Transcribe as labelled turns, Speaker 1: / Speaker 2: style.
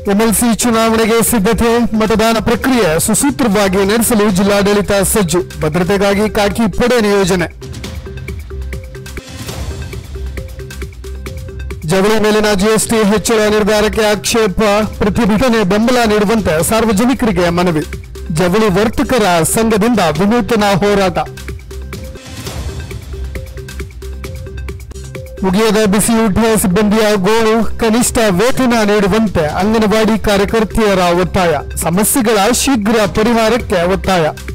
Speaker 1: MLC ಚುನಾವಣೆಗೆ ಸಿದ್ಧತೆ ಮತದಾನ ಪ್ರಕ್ರಿಯೆ ಸುಸೂತ್ರವಾಗಿ ನಡೆಸಲು ಜಿಲ್ಲಾಡಳಿತ ಸಜ್ಜು ಭದ್ರತೆಗಾಗಿ ಕಾಕಿ ಪಡೆ ನಿಯೋಜನೆ ಜವಳಿ ಮೇಲಿನ ಜಿಎಸ್ಟಿ ಹೆಚ್ಚಳ ನಿರ್ಧಾರಕ್ಕೆ ಆಕ್ಷೇಪ ಪ್ರತಿಭಟನೆ ಬೆಂಬಲ ನೀಡುವಂತೆ ಸಾರ್ವಜನಿಕರಿಗೆ ಮನವಿ ಜವಳಿ ವರ್ತಕರ ಸಂಘದಿಂದ ವಿನೂತನ ಹೋರಾಟ ಮುಗಿಯದ ಬಿಸಿಯೂಟ ಸಿಬ್ಬಂದಿಯ ಗೋಳು ಕನಿಷ್ಠ ವೇತನ ನೀಡುವಂತೆ ಅಂಗನವಾಡಿ ಕಾರ್ಯಕರ್ತೆಯರ ಒತ್ತಾಯ ಸಮಸ್ಯೆಗಳ ಶೀಘ್ರ ಪರಿಹಾರಕ್ಕೆ ಒತ್ತಾಯ